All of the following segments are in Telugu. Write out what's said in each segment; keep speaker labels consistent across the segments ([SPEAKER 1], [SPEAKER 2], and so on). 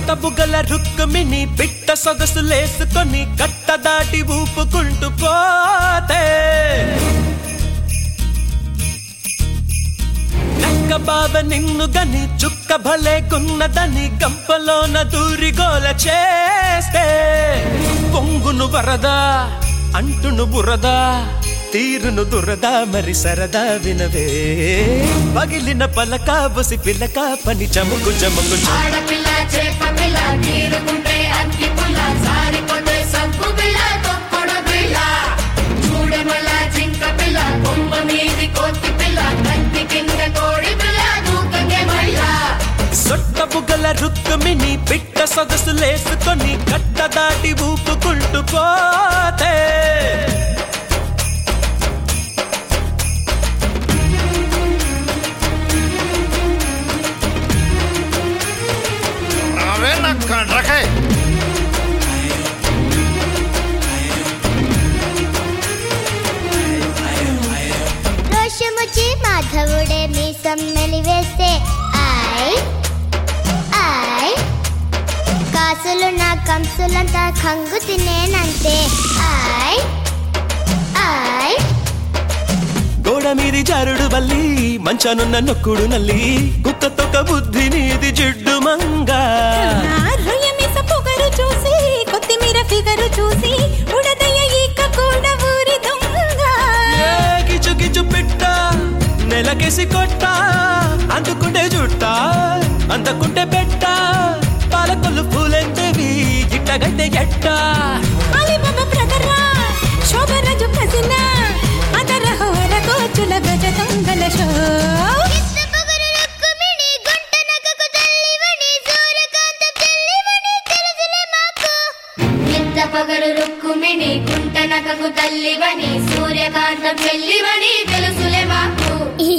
[SPEAKER 1] సొట్టబుగల రుక్కుమిని పిట్ట సొగసు లేసుకొని కట్ట దాటి ఊపుకుంటూ పోతే నక్క బావ నిన్ను గని చుక్క భలే గున్నదని గంపలోన దూరి గోల చేస్తే పొంగును వరదా అంటును బురదా తీరును దురదా మరి సరదా వినవే పగిలిన పలక బుసి పిల్లక పని చముకు చముకు చముకు.
[SPEAKER 2] ఆడపిల్ల చేప పిల్ల తీరుకుంటే అగ్గి పుల్ల సారిపోతే సంపు పిల్ల తొక్కడు పిల్ల చూడమల జింక పిల్ల కొమ్మ మీది కోతి పిల్ల కంటి కింద కోడి పిల్ల దూకంగే మళ్ళా
[SPEAKER 1] సొట్టబుగల రుక్కుమిని పిట్ట సొగసు లేసుకొని కట్ట దాటి ఊపుకుంటూ పోతే
[SPEAKER 3] అవే నాకు కండ్రకాయ
[SPEAKER 4] రోషముచి మాధవుడే మీ సమ్మెలి వేస్తే ఆయ్ ఆయ్ కాసులు నా కంసులంతా కంగు తినేనంతే ఆయ్ ఆయ్
[SPEAKER 1] గోడ మీది జారుడు వల్లి మంచానున్న నొక్కుడు నల్లి కుక్కతొక్క బుద్ధి నీది జిడ్డు మంగా
[SPEAKER 5] రొయ్యమీస పొగరు చూసి కొత్తిమీర ఫిగరు చూసి ఉడదయ్య ఈక కూడా ఊరి దొంగ
[SPEAKER 1] ఏ గిచు గిచు పిట్ట నెలకేసి కొట్ట అందుకుంటే జుట్ట అందకుంటే పెట్ట పాలకొల్లు పూలెంతవి ఇట్టగైతే ఎట్ట
[SPEAKER 5] అలీబాబా బ్రదరా శోభరాజు ప్రసిన్న అదర హోర కోచుల గజ దొంగల షో
[SPEAKER 4] కిస్త పొగరు రుక్కుమిణి గుంట నగకు తల్లివని సూర్యకాంతం చెల్లివని తెలుసులే మాకు
[SPEAKER 2] ఎంత పగరు రుక్కుమిని కుంట నకకు తల్లివని సూర్యకాంతం చెల్లివని తెలుసులే మాకు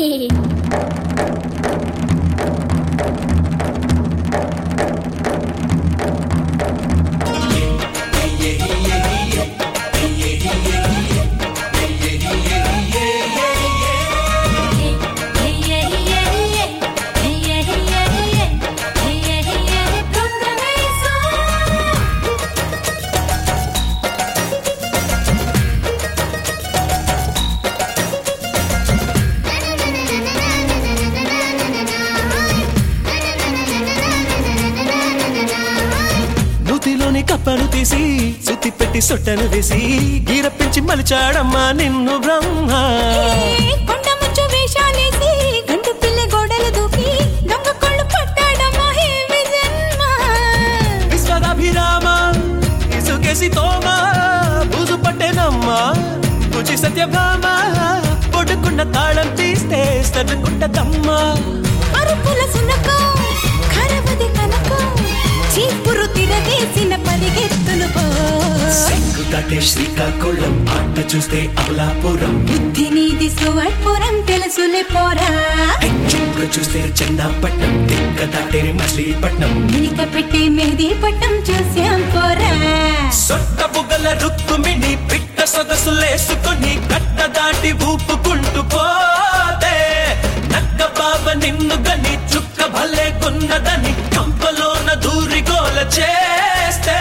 [SPEAKER 1] నూతిలోని కప్పను తీసి సుత్తి పెట్టి సొట్టను వేసి గీర పెంచి మలిచాడమ్మా నిన్ను బ్రహ్మ
[SPEAKER 5] కొండ ముచ్చు వేషాలేసి గంటు పిల్ల గోడలు దూకి దొంగ కొళ్ళు పట్టాడమ్మా హేమి జన్మ
[SPEAKER 1] విశ్వదాభిరామ ఇసుకేసి తోమ బూజు పట్టేనమ్మా పూజి సత్యభామ పొడుకున్న తాళం తీస్తే సర్దుకుంటదమ్మా
[SPEAKER 5] అరుపుల సునకం ఖరవది కనకం చీపురు తిరగేసిన పరిగెత్తులు పో
[SPEAKER 1] సిగ్గు దాటే శ్రీకాకుళం ఆట చూస్తే అమలాపురం
[SPEAKER 5] బుద్ధి నీది సువర్పురం తెలుసులే పోరా
[SPEAKER 1] చుక్క చూస్తే చెన్నాపట్నం దిక్క దాటే మచిలీపట్నం
[SPEAKER 5] నీక పెట్టి మెహదీ పట్టం చూసాం పోరా
[SPEAKER 1] సొట్ట బుగ్గల రుక్కుమిని పిట్ట సొగసు లేసుకొని కట్ట దాటి ఊపుకుంటూ పోతే నక్క బాబ నిన్ను గని చుక్క భలే కొన్నదని కంపలోన దూరి గోల చేస్తే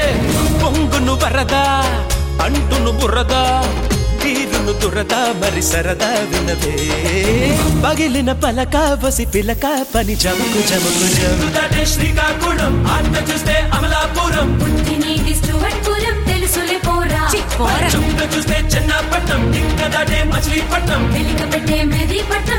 [SPEAKER 1] పొంగును వరదా అంటును బురదా తీరును దురదా మరి సరదా వినవే పగిలిన పలక బసి పిలక పని చముకు చముకు చము దాటే శ్రీకాకుళం ఆట చూస్తే అమలాపురం
[SPEAKER 2] బుద్ధి నీది సువర్పురం తెలుసులే పోరా
[SPEAKER 5] పోరా
[SPEAKER 1] చుక్క చూస్తే చెన్నాపట్నం ఇంకా దాటే మచిలీపట్నం
[SPEAKER 2] వెలిక పెట్టే మెది పట్ట